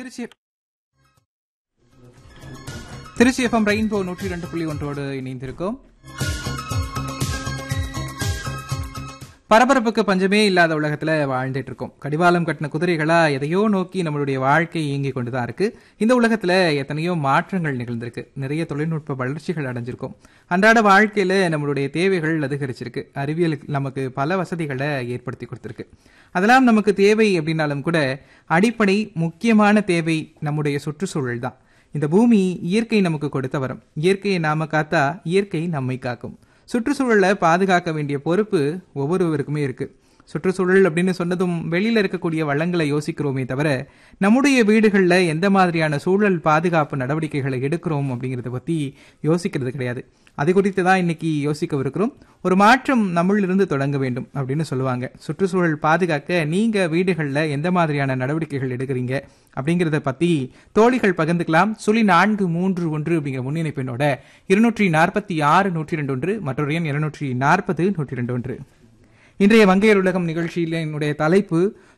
Trichy Trichy FM rainbow நூற்றி இரண்டு புள்ளி ஒன்றோடு இணைந்திருக்கோம் பரபரப்புக்கு பஞ்சமே இல்லாத உலகத்துல வாழ்ந்துட்டு இருக்கோம் கடிவாளம் கட்டின குதிரைகளா எதையோ நோக்கி நம்மளுடைய வாழ்க்கை இயங்கி கொண்டுதான் இருக்கு இந்த உலகத்துல எத்தனையோ மாற்றங்கள் நிகழ்ந்திருக்கு நிறைய தொழில்நுட்ப வளர்ச்சிகள் அடைஞ்சிருக்கும் அன்றாட வாழ்க்கையில நம்மளுடைய தேவைகள் அதிகரிச்சிருக்கு அறிவியல் நமக்கு பல வசதிகளை ஏற்படுத்தி கொடுத்திருக்கு அதெல்லாம் நமக்கு தேவை அப்படின்னாலும் கூட அடிப்படை முக்கியமான தேவை நம்முடைய சுற்றுச்சூழல் தான் இந்த பூமி இயற்கை நமக்கு கொடுத்த வரம் இயற்கையை நாம காத்தா இயற்கை நம்மை காக்கும் சுற்றுச்சூழலை பாதுகாக்க வேண்டிய பொறுப்பு ஒவ்வொருவருக்குமே இருக்கு சுற்றுச்சூழல் அப்படின்னு சொன்னதும் வெளியில இருக்கக்கூடிய வளங்களை யோசிக்கிறோமே தவிர நம்முடைய வீடுகளில் எந்த மாதிரியான சூழல் பாதுகாப்பு நடவடிக்கைகளை எடுக்கிறோம் அப்படிங்கிறத பத்தி யோசிக்கிறது கிடையாது அது குறித்து தான் இன்னைக்கு யோசிக்கவிருக்கிறோம் ஒரு மாற்றம் நம்மளிலிருந்து தொடங்க வேண்டும் அப்படின்னு சொல்லுவாங்க சுற்றுச்சூழல் பாதுகாக்க நீங்க வீடுகளில் எந்த மாதிரியான நடவடிக்கைகள் எடுக்கிறீங்க அப்படிங்கிறத பத்தி தோழிகள் பகிர்ந்துக்கலாம் சுழி நான்கு மூன்று ஒன்று அப்படிங்கிற முன்னிணைப்பினோட இருநூற்றி நாற்பத்தி ஆறு நூற்றி ரெண்டு ஒன்று மற்றொரு எண் இருநூற்றி நாற்பது நூற்றி ரெண்டு ஒன்று இன்றைய வங்கையர் உலகம் நிகழ்ச்சியில் என்னுடைய தலைப்பு